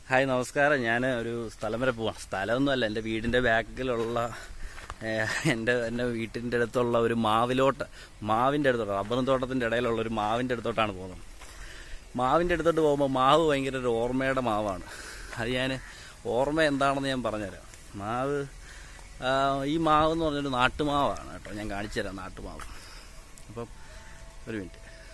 hi നമസ്കാരം ഞാൻ ഒരു സ്ഥലം വരെ പോവാണ് സ്ഥലമൊന്നുമല്ല എൻ്റെ വീടിൻ്റെ ബാക്കിലുള്ള ഏഹ്, എൻ്റെ എൻ്റെ വീട്ടിൻ്റെ അടുത്തുള്ള ഒരു മാവിലോട്ട് മാവിൻ്റെ അടുത്തോട്ട് റബ്ബറും തോട്ടത്തിൻ്റെ ഇടയിലുള്ള ഒരു മാവിൻ്റെ അടുത്തോട്ടാണ് പോകുന്നത് മാവിൻ്റെ അടുത്തോട്ട് പോകുമ്പോൾ മാവ് ഭയങ്കര ഒരു ഓർമ്മയുടെ മാവാണ് അത് ഞാൻ ഓർമ്മ എന്താണെന്ന് ഞാൻ പറഞ്ഞുതരാം മാവ് ആ, ഈ മാവ് എന്ന് പറഞ്ഞൊരു നാട്ടുമാവാണ് കേട്ടോ ഞാൻ കാണിച്ചു തരാം നാട്ടുമാവ് അപ്പം ഒരു മിനിറ്റ്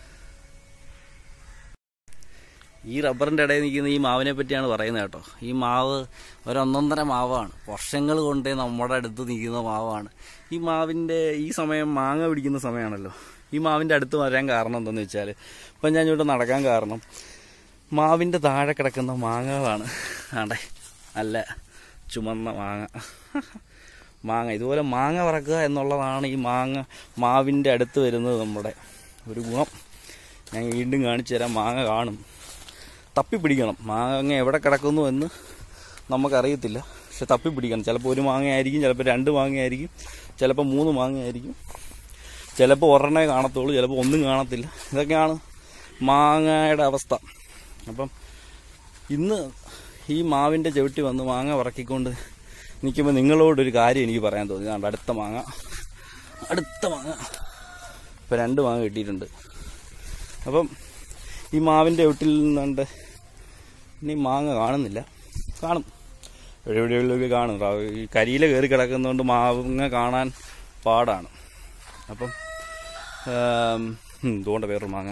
ഈ റബ്ബറിൻ്റെ ഇടയിൽ നിൽക്കുന്ന ഈ മാവിനെ പറ്റിയാണ് പറയുന്നത് കേട്ടോ ഈ മാവ് ഒരൊന്നൊന്നര മാവാണ് വർഷങ്ങൾ കൊണ്ടേ നമ്മുടെ അടുത്ത് നിൽക്കുന്ന മാവാണ് ഈ മാവിൻ്റെ ഈ സമയം മാങ്ങ പിടിക്കുന്ന സമയമാണല്ലോ ഈ മാവിൻ്റെ അടുത്ത് വരാൻ കാരണം എന്താണെന്ന് വെച്ചാൽ ഇപ്പം ഞാൻ ഇവിടെ നടക്കാൻ കാരണം മാവിൻ്റെ താഴെ കിടക്കുന്ന മാങ്ങകളാണ് ആണ്ടെ നല്ല ചുമന്ന മാങ്ങ മാങ്ങ ഇതുപോലെ മാങ്ങ പറക്കുക എന്നുള്ളതാണ് ഈ മാങ്ങ മാവിൻ്റെ അടുത്ത് വരുന്നത് നമ്മുടെ ഒരു ഗുണം ഞാൻ വീണ്ടും കാണിച്ചു തരാം മാങ്ങ കാണും തപ്പി പിടിക്കണം മാങ്ങ എവിടെ കിടക്കുന്നു എന്ന് നമുക്കറിയത്തില്ല പക്ഷെ തപ്പി പിടിക്കണം ചിലപ്പോൾ ഒരു മാങ്ങയായിരിക്കും ചിലപ്പോൾ രണ്ട് മാങ്ങയായിരിക്കും ചിലപ്പോൾ മൂന്ന് മാങ്ങയായിരിക്കും ചിലപ്പോൾ ഒരെണ്ണേ കാണത്തുള്ളൂ ചിലപ്പോൾ ഒന്നും കാണത്തില്ല ഇതൊക്കെയാണ് മാങ്ങയുടെ അവസ്ഥ അപ്പം ഇന്ന് ഈ മാവിൻ്റെ ചവിട്ടി വന്ന് മാങ്ങ പറക്കിക്കൊണ്ട് നിൽക്കുമ്പോൾ നിങ്ങളോടൊരു കാര്യം എനിക്ക് പറയാൻ തോന്നി ഇതാണ്ട് അടുത്ത മാങ്ങ അടുത്ത മാങ്ങ ഇപ്പം രണ്ട് മാങ്ങ കിട്ടിയിട്ടുണ്ട് അപ്പം ഈ മാവിൻ്റെ ചവിട്ടിൽ നിന്നുണ്ട് ഇനി മാങ്ങ കാണുന്നില്ല കാണും എവിടെ എവിടെയെങ്കിലുമൊക്കെ കാണും റാ- ഈ കരിയില കയറി കിടക്കുന്നതുകൊണ്ട് മാങ്ങ കാണാൻ പാടാണ് അപ്പം ഇതുകൊണ്ട് വേറൊരു മാങ്ങ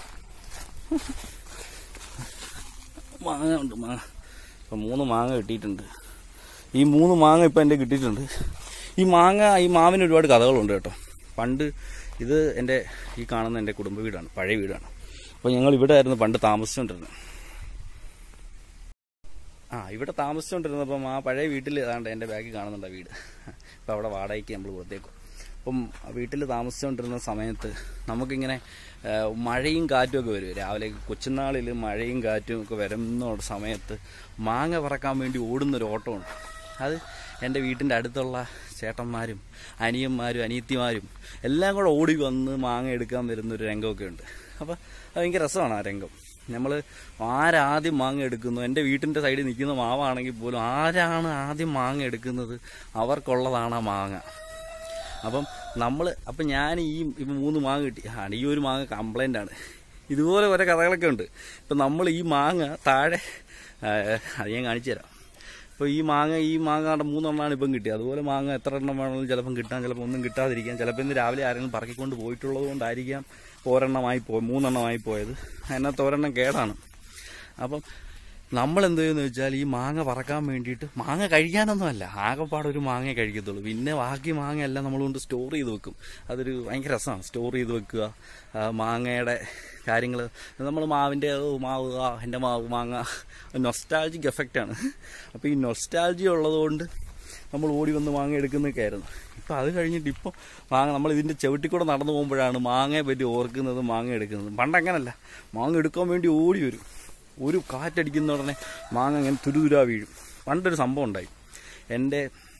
മാങ്ങ ഉണ്ട് മാങ്ങ ഇപ്പം മൂന്ന് മാങ്ങ കിട്ടിയിട്ടുണ്ട് ഈ മൂന്ന് മാങ്ങ ഇപ്പം എൻ്റെ കിട്ടിയിട്ടുണ്ട് ഈ മാങ്ങ ഈ മാവിന് ഒരുപാട് കഥകളുണ്ട് കേട്ടോ പണ്ട് ഇത് എൻ്റെ ഈ കാണുന്ന എൻ്റെ കുടുംബ വീടാണ് പഴയ വീടാണ് അപ്പോൾ ഞങ്ങൾ ഇവിടെ ആയിരുന്നു പണ്ട് താമസിച്ചുകൊണ്ടിരുന്നത് ആ ഇവിടെ താമസിച്ചുകൊണ്ടിരുന്നപ്പം ആ പഴയ വീട്ടിൽ ഏതാണ്ട് എൻ്റെ ബാഗിൽ കാണുന്നുണ്ട് ആ വീട് ഇപ്പം അവിടെ വാടകയ്ക്ക് നമ്മൾ കൊടുത്തേക്കും അപ്പം ആ വീട്ടിൽ താമസിച്ചുകൊണ്ടിരുന്ന സമയത്ത് നമുക്കിങ്ങനെ ആ, മഴയും കാറ്റും ഒക്കെ വരും രാവിലെ കൊച്ചുനാളിൽ മഴയും കാറ്റും ഒക്കെ വരുന്ന സമയത്ത് മാങ്ങ പറക്കാൻ വേണ്ടി ഓടുന്നൊരു ഓട്ടമുണ്ട് അത് എൻ്റെ വീട്ടിൻ്റെ അടുത്തുള്ള ചേട്ടന്മാരും അനിയന്മാരും അനിയത്തിമാരും എല്ലാം കൂടെ ഓടി വന്ന് മാങ്ങ എടുക്കാൻ വരുന്നൊരു രംഗമൊക്കെ ഉണ്ട് അപ്പോൾ അത് ഭയങ്കര രസമാണ് ആ രംഗം നമ്മൾ ആരാദ്യം മാങ്ങ എടുക്കുന്നു എൻ്റെ വീട്ടിൻ്റെ സൈഡിൽ നിൽക്കുന്ന മാവാണെങ്കിൽ പോലും ആരാണ് ആദ്യം മാങ്ങ എടുക്കുന്നത് അവർക്കുള്ളതാണ് ആ മാങ്ങ അപ്പം നമ്മൾ അപ്പം ഞാൻ ഈ ഇപ്പം മൂന്ന് മാങ്ങ കിട്ടി ആ ഈ ഒരു മാങ്ങ കംപ്ലൈൻ്റ് ആണ് ഇതുപോലെ ഓരോ കഥകളൊക്കെ ഉണ്ട് ഇപ്പം നമ്മൾ ഈ മാങ്ങ താഴെ ആ, അത് ഞാൻ കാണിച്ചു തരാം ഇപ്പോൾ ഈ മാങ്ങ ഈ മാങ്ങ കണ്ട മൂന്നെണ്ണമാണ് ഇപ്പം കിട്ടിയത് അതുപോലെ മാങ്ങ എത്ര എണ്ണം വേണമെങ്കിലും ചിലപ്പം കിട്ടാൻ ചിലപ്പോൾ ഒന്നും കിട്ടാതിരിക്കാം ചിലപ്പോൾ ഇന്ന് രാവിലെ ആരെങ്കിലും പറക്കിക്കൊണ്ട് പോയിട്ടുള്ളത് കൊണ്ടായിരിക്കാം ഒരെണ്ണമായി പോയി മൂന്നെണ്ണമായി പോയത് അതിനകത്ത് ഒരെണ്ണം കേടാണ് അപ്പം നമ്മൾ എന്ത് ചെയ്യുമെന്ന് വെച്ചാൽ ഈ മാങ്ങ പറക്കാൻ വേണ്ടിയിട്ട് മാങ്ങ കഴിക്കാനൊന്നുമല്ല ആകെപ്പാടെ ഒരു മാങ്ങ കഴിക്കത്തുള്ളൂ പിന്നെ ബാക്കി മാങ്ങ എല്ലാം നമ്മൾ കൊണ്ട് സ്റ്റോർ ചെയ്ത് വെക്കും അതൊരു ഭയങ്കര രസമാണ് സ്റ്റോർ ചെയ്ത് വെക്കുക ആ, മാങ്ങയുടെ കാര്യങ്ങൾ നമ്മൾ മാവിൻ്റെ ഓ, മാവ് ആ എൻ്റെ മാവ് മാങ്ങ നൊസ്റ്റാൾജിക് എഫക്റ്റാണ് അപ്പോൾ ഈ നൊസ്റ്റാൾജി ഉള്ളതുകൊണ്ട് നമ്മൾ ഓടി വന്ന് മാങ്ങ എടുക്കുന്നതൊക്കെ ആയിരുന്നു ഇപ്പം അത് കഴിഞ്ഞിട്ട് ഇപ്പോൾ മാങ്ങ നമ്മൾ ഇതിൻ്റെ ചവിട്ടിക്കൂടെ നടന്നു പോകുമ്പോഴാണ് മാങ്ങയെ പറ്റി ഓർക്കുന്നതും മാങ്ങ എടുക്കുന്നതും പണ്ട് അങ്ങനല്ല മാങ്ങ എടുക്കാൻ വേണ്ടി ഓടി വരും ഒരു കാറ്റടിക്കുന്ന ഉടനെ മാങ്ങ ഇങ്ങനെ തുരുതുരാ വീഴും പണ്ടൊരു സംഭവം ഉണ്ടായി എൻ്റെ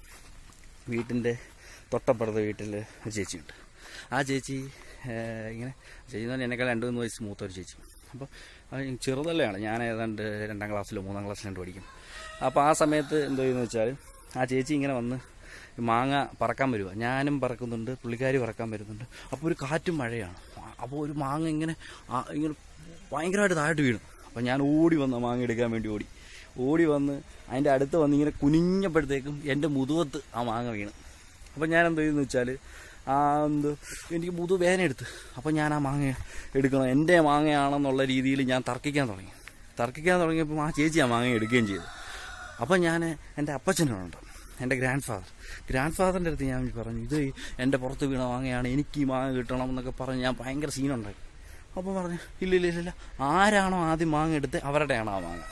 വീട്ടിൻ്റെ തൊട്ടപ്പുറത്തെ വീട്ടിൽ ഒരു ചേച്ചിയുണ്ട് ആ ചേച്ചി ഏഹ്, ഇങ്ങനെ ചേച്ചി എന്ന് പറഞ്ഞാൽ എന്നെക്കാൾ രണ്ട് മൂന്ന് വയസ്സ് മൂത്ത ഒരു ചേച്ചി അപ്പോൾ അത് ചെറുതല്ലാണ് ഞാൻ ഏതാണ്ട് രണ്ടാം ക്ലാസ്സിലോ മൂന്നാം ക്ലാസ്സിലോ പഠിക്കും അപ്പോൾ ആ സമയത്ത് എന്തോ ചെയ്യുന്നു വെച്ചാൽ ആ ചേച്ചി ഇങ്ങനെ വന്ന് ഈ മാങ്ങ പറക്കാൻ വരുക ഞാനും പറക്കുന്നുണ്ട് പുള്ളിക്കാരി പറക്കാൻ വരുന്നുണ്ട് അപ്പോൾ ഒരു കാറ്റും മഴയാണ് അപ്പോൾ ഒരു മാങ്ങ ഇങ്ങനെ ആ ഇങ്ങനെ ഭയങ്കരമായിട്ട് താഴോട്ട് വീണു അപ്പോൾ ഞാൻ ഓടി വന്ന് മാങ്ങ എടുക്കാൻ വേണ്ടി ഓടി ഓടി വന്ന് അതിൻ്റെ അടുത്ത് വന്ന് ഇങ്ങനെ കുനിഞ്ഞപ്പോഴത്തേക്കും എൻ്റെ മുതുവത്ത് ആ മാങ്ങ വീണ് അപ്പോൾ ഞാൻ എന്ത് ചെയ്യുന്നു വെച്ചാൽ ആ എന്ത് എനിക്ക് മുതു വേദന എടുത്ത് അപ്പോൾ ഞാൻ ആ മാങ്ങ എടുക്കണം എൻ്റെ മാങ്ങയാണെന്നുള്ള രീതിയിൽ ഞാൻ തർക്കിക്കാൻ തുടങ്ങി തർക്കിക്കാൻ തുടങ്ങിയപ്പോൾ ആ ചേച്ചി ആ മാങ്ങ എടുക്കുകയും ചെയ്തു അപ്പം ഞാൻ എൻ്റെ അപ്പച്ചനുണ്ട് എൻ്റെ ഗ്രാൻഡ് ഫാദർ ഗ്രാൻഡ് ഫാദറിൻ്റെ അടുത്ത് ഞാൻ പറഞ്ഞു ഇത് എൻ്റെ പുറത്ത് വീണ മാങ്ങയാണ് എനിക്ക് ഈ മാങ്ങ കിട്ടണം എന്നൊക്കെ പറഞ്ഞ് ഞാൻ ഭയങ്കര സീനുണ്ടാക്കി അപ്പോൾ പറഞ്ഞു ഇല്ല ഇല്ല ഇല്ല ഇല്ല ആരാണോ ആദ്യം മാങ്ങ എടുത്ത് അവരുടെയാണോ ആ മാങ്ങ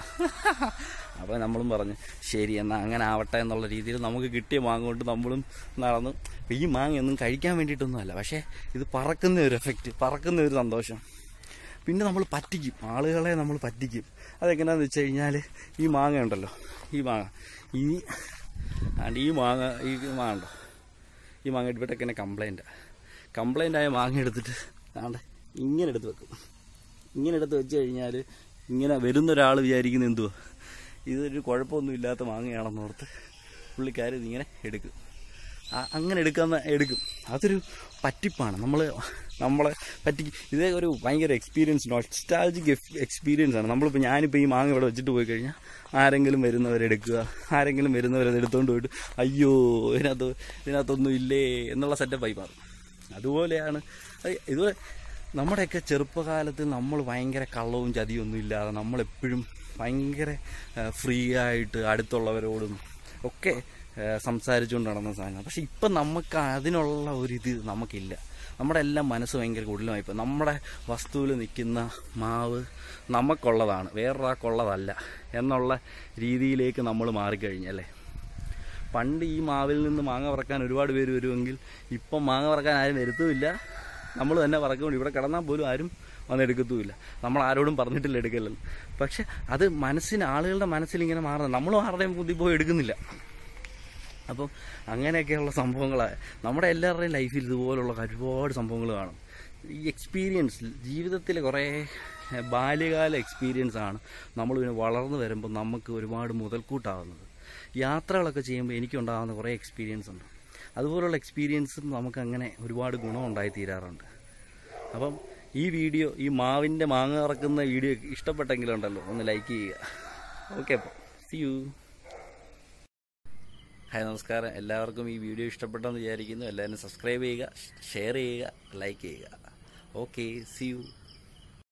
അപ്പോൾ നമ്മളും പറഞ്ഞു ശരി എന്നാൽ അങ്ങനെ ആവട്ടെ എന്നുള്ള രീതിയിൽ നമുക്ക് കിട്ടിയ മാങ്ങ കൊണ്ട് നമ്മളും നടന്നു അപ്പോൾ ഈ മാങ്ങ ഒന്നും കഴിക്കാൻ വേണ്ടിയിട്ടൊന്നുമല്ല പക്ഷേ ഇത് പറക്കുന്ന ഒരു എഫക്റ്റ് പറക്കുന്ന ഒരു സന്തോഷം പിന്നെ നമ്മൾ പറ്റിക്കും ആളുകളെ നമ്മൾ പറ്റിക്കും അതെങ്ങനെയാണെന്ന് വെച്ച് കഴിഞ്ഞാൽ ഈ മാങ്ങ ഉണ്ടല്ലോ ഈ മാങ്ങ ഈ ആണ്ട് ഈ മാങ്ങ ഈ മാങ്ങ ഉണ്ടോ ഈ മാങ്ങ ഇവിടെയൊക്കെ തന്നെ കംപ്ലൈൻറ്റാണ് കംപ്ലൈൻ്റ് ആയ മാങ്ങ എടുത്തിട്ട് ആണ്ട് ഇങ്ങനെ എടുത്ത് വെക്കും ഇങ്ങനെ എടുത്ത് വെച്ച് കഴിഞ്ഞാൽ ഇങ്ങനെ വരുന്ന ഒരാൾ വിചാരിക്കുന്നത് എന്തുവാ ഇതൊരു കുഴപ്പമൊന്നും ഇല്ലാത്ത മാങ്ങയാണെന്ന് ഓർത്ത് പുള്ളിക്കാർ ഇതിങ്ങനെ എടുക്കും ആ- അങ്ങനെ എടുക്കാൻ എടുക്കും അതൊരു പറ്റിപ്പാണ് നമ്മൾ നമ്മളെ പറ്റി ഇതേ ഒരു ഭയങ്കര എക്സ്പീരിയൻസ് നൊസ്റ്റാൾജിക് എക്സ്പീരിയൻസ് ആണ് നമ്മളിപ്പോൾ ഞാനിപ്പോൾ ഈ മാങ്ങ ഇവിടെ വെച്ചിട്ട് പോയി കഴിഞ്ഞാൽ ആരെങ്കിലും വരുന്നവരെടുക്കുക ആരെങ്കിലും വരുന്നവരത് എടുത്തുകൊണ്ട് പോയിട്ട് അയ്യോ ഇതിനകത്ത് ഇതിനകത്തൊന്നും ഇല്ലേ എന്നുള്ള സെറ്റപ്പായി മാറും അതുപോലെയാണ് അത് ഇതുപോലെ നമ്മുടെയൊക്കെ ചെറുപ്പകാലത്ത് നമ്മൾ ഭയങ്കര കള്ളവും ചതിയും ഒന്നും ഇല്ലാതെ നമ്മളെപ്പോഴും ഭയങ്കര ഫ്രീ ആയിട്ട് അടുത്തുള്ളവരോടും ഒക്കെ ഏഹ് സംസാരിച്ചുകൊണ്ട് നടന്ന സാധനം പക്ഷെ ഇപ്പം നമുക്ക് അതിനുള്ള ഒരിത് നമുക്കില്ല നമ്മുടെ എല്ലാം മനസ്സ് ഭയങ്കര കുടിലമായിപ്പോൾ നമ്മുടെ വസ്തുവിൽ നിൽക്കുന്ന മാവ് നമുക്കുള്ളതാണ് വേറൊരാൾക്കുള്ളതല്ല എന്നുള്ള രീതിയിലേക്ക് നമ്മൾ മാറിക്കഴിഞ്ഞല്ലേ പണ്ട് ഈ മാവിൽ നിന്ന് മാങ്ങ പറക്കാൻ ഒരുപാട് പേര് വരുമെങ്കിൽ ഇപ്പം മാങ്ങ പറക്കാൻ ആരും വരുത്തുമില്ല നമ്മൾ തന്നെ പറക്കുന്നുണ്ട് ഇവിടെ കിടന്നാൽ പോലും ആരും വന്നെടുക്കത്തുമില്ല നമ്മൾ ആരോടും പറഞ്ഞിട്ടില്ല എടുക്കല്ലെന്ന് പക്ഷെ അത് മനസ്സിന് ആളുകളുടെ മനസ്സിൽ ഇങ്ങനെ മാറുന്നത് നമ്മളും ആരുടെയും ബുദ്ധി പോയി എടുക്കുന്നില്ല അപ്പം അങ്ങനെയൊക്കെയുള്ള സംഭവങ്ങളാണ് നമ്മുടെ എല്ലാവരുടെയും ലൈഫിൽ ഇതുപോലുള്ള ഒരുപാട് സംഭവങ്ങൾ കാണും ഈ എക്സ്പീരിയൻസ് ജീവിതത്തിലെ കുറേ ഏഹ്, ബാല്യകാല എക്സ്പീരിയൻസ് ആണ് നമ്മൾ പിന്നെ വളർന്നു വരുമ്പോൾ നമുക്ക് ഒരുപാട് മുതൽക്കൂട്ടാവുന്നത് യാത്രകളൊക്കെ ചെയ്യുമ്പോൾ എനിക്കുണ്ടാകുന്ന കുറേ എക്സ്പീരിയൻസ് ഉണ്ട് അതുപോലുള്ള എക്സ്പീരിയൻസും നമുക്ക് അങ്ങനെ ഒരുപാട് ഗുണമുണ്ടായി തീരാറുണ്ട് അപ്പം ഈ വീഡിയോ ഈ മാവിൻ്റെ മാങ്ങ ഇറക്കുന്ന വീഡിയോ ഇഷ്ടപ്പെട്ടെങ്കിലുണ്ടല്ലോ ഒന്ന് ലൈക്ക് ചെയ്യുക ഓക്കെ അപ്പോൾ സി യു ഹായ് നമസ്കാരം എല്ലാവർക്കും ഈ വീഡിയോ ഇഷ്ടപ്പെട്ടെന്ന് വിചാരിക്കുന്നു എല്ലാവരും സബ്സ്ക്രൈബ് ചെയ്യുക ഷെയർ ചെയ്യുക ലൈക്ക് ചെയ്യുക ഓക്കെ സി യു